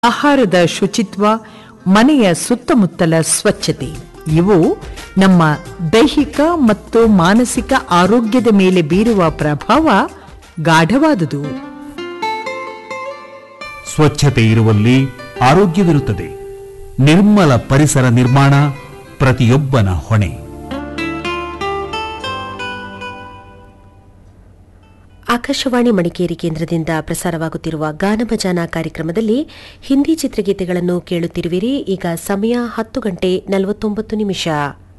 ಆಹಾರದ ಶುಚಿತ್ವ ಮನೆಯ ಸುತ್ತಮುತ್ತಲ ಸ್ವಚ್ಛತೆ ಇವು ನಮ್ಮ ದೈಹಿಕ ಮತ್ತು ಮಾನಸಿಕ ಆರೋಗ್ಯದ ಮೇಲೆ ಬೀರುವ ಪ್ರಭಾವ ಗಾಢವಾದುದು ಸ್ವಚ್ಛತೆ ಇರುವಲ್ಲಿ ಆರೋಗ್ಯವಿರುತ್ತದೆ ನಿರ್ಮಲ ಪರಿಸರ ನಿರ್ಮಾಣ ಪ್ರತಿಯೊಬ್ಬನ ಹೊಣೆ ಆಕಾಶವಾಣಿ ಮಡಿಕೇರಿ ಕೇಂದ್ರದಿಂದ ಪ್ರಸಾರವಾಗುತ್ತಿರುವ ಗಾನಭಜಾನ ಕಾರ್ಯಕ್ರಮದಲ್ಲಿ ಹಿಂದಿ ಚಿತ್ರಗೀತೆಗಳನ್ನು ಕೇಳುತ್ತಿರುವಿರಿ ಈಗ ಸಮಯ ಹತ್ತು ಗಂಟೆ ನಲವತ್ತೊಂಬತ್ತು ನಿಮಿಷ